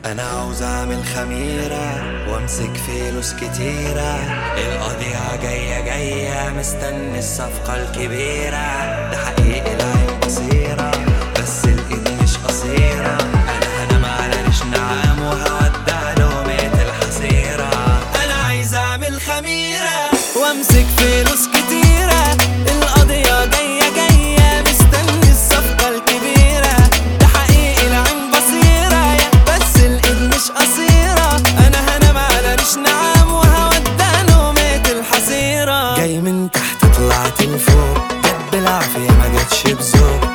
انا عاوز اعمل خميرة وامسك فلوس كتيرة القضية جاية جاية مستني الصفقة الكبيرة ده حقيقي العين بصيرة بس الايد مش قصيرة انا هنام على ريش نعام وهودع لومة الحصيرة انا عايز اعمل خميرة وامسك فلوس كتيرة القضية جاية جاية مستني الصفقة الكبيرة ده حقيقي العين بصيرة بس الايد مش قصيرة انا هنام على ريش نعام وهودع نومة الحصيرة جاي من تحت طلعت لفوق جت بالعافية ما جاتش بذوق